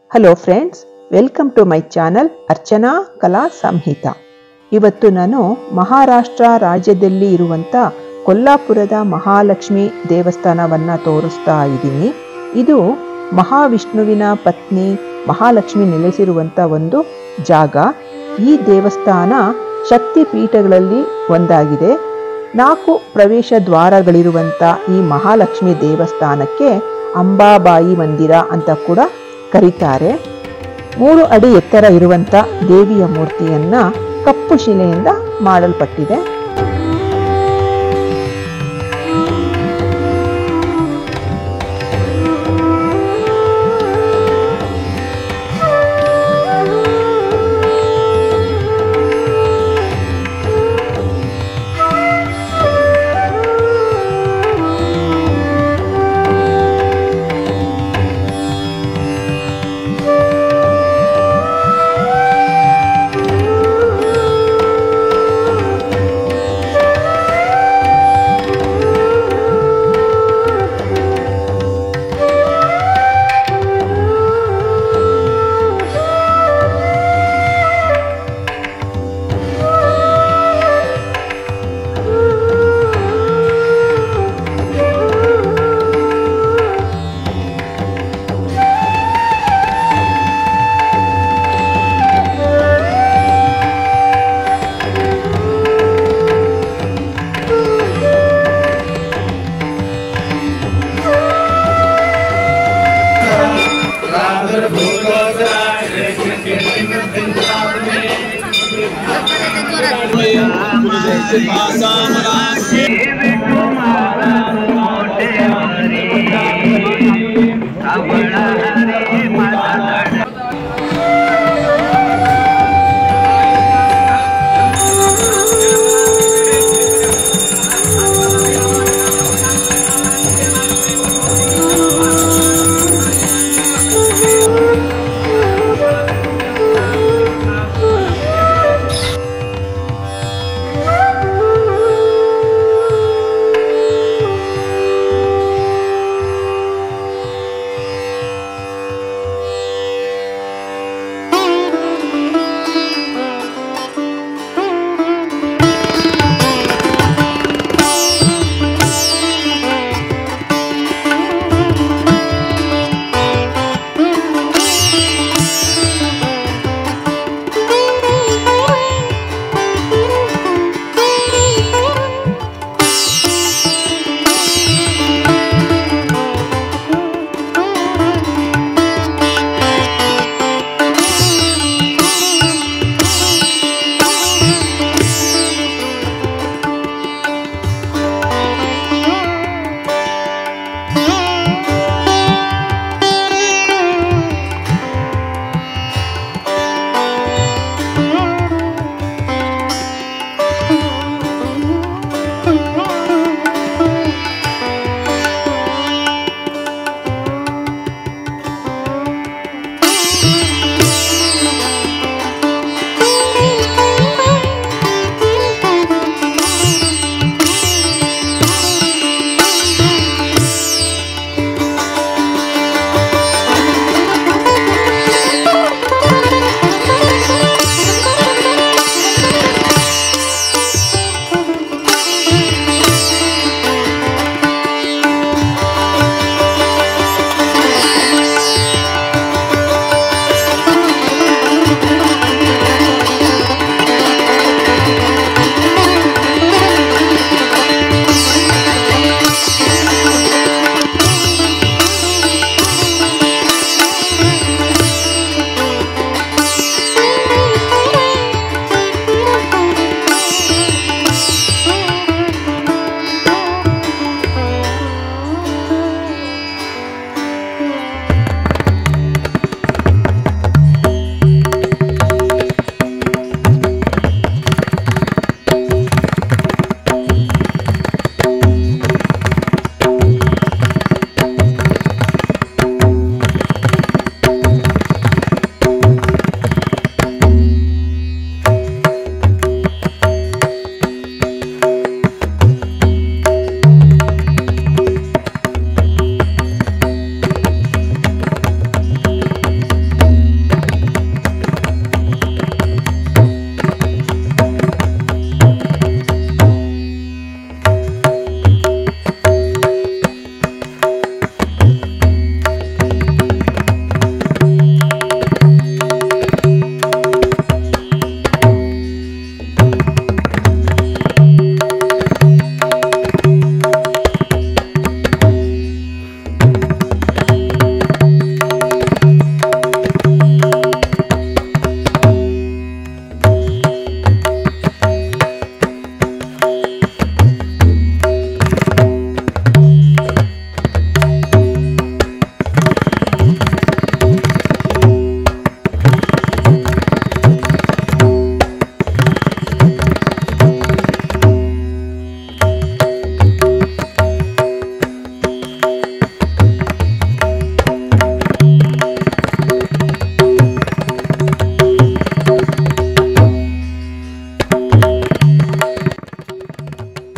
hello friends welcome to my channel Archana Kala Samhita ಇವತ್ತು ನಾನು ಮಹಾರಾಷ್ಟ್ರ ರಾಜ್ಯದಲ್ಲಿ ಇರುವಂಥ ಕೊಲ್ಲಾಪುರದ ಮಹಾಲಕ್ಷ್ಮಿ ದೇವಸ್ಥಾನವನ್ನು ತೋರಿಸ್ತಾ ಇದ್ದೀನಿ ಇದು ಮಹಾವಿಷ್ಣುವಿನ ಪತ್ನಿ ಮಹಾಲಕ್ಷ್ಮಿ ನೆಲೆಸಿರುವಂಥ ಒಂದು ಜಾಗ ಈ ದೇವಸ್ಥಾನ ಶಕ್ತಿ ಪೀಠಗಳಲ್ಲಿ ಒಂದಾಗಿದೆ ನಾಲ್ಕು ಪ್ರವೇಶ ದ್ವಾರಗಳಿರುವಂಥ ಈ ಮಹಾಲಕ್ಷ್ಮಿ ದೇವಸ್ಥಾನಕ್ಕೆ ಅಂಬಾಬಾಯಿ ಮಂದಿರ ಅಂತ ಕೂಡ ಕರೀತಾರೆ ಮೂರು ಅಡಿ ಎತ್ತರ ಇರುವಂಥ ದೇವಿಯ ಮೂರ್ತಿಯನ್ನ ಕಪ್ಪು ಶಿಲೆಯಿಂದ ಮಾಡಲ್ಪಟ್ಟಿದೆ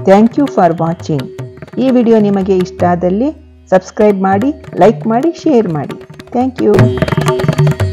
ಥ್ಯಾಂಕ್ ಯು ಫಾರ್ ವಾಚಿಂಗ್ ಈ ವಿಡಿಯೋ ನಿಮಗೆ ಇಷ್ಟ ಆದಲ್ಲಿ ಸಬ್ಸ್ಕ್ರೈಬ್ ಮಾಡಿ ಲೈಕ್ ಮಾಡಿ ಶೇರ್ ಮಾಡಿ ಥ್ಯಾಂಕ್ ಯು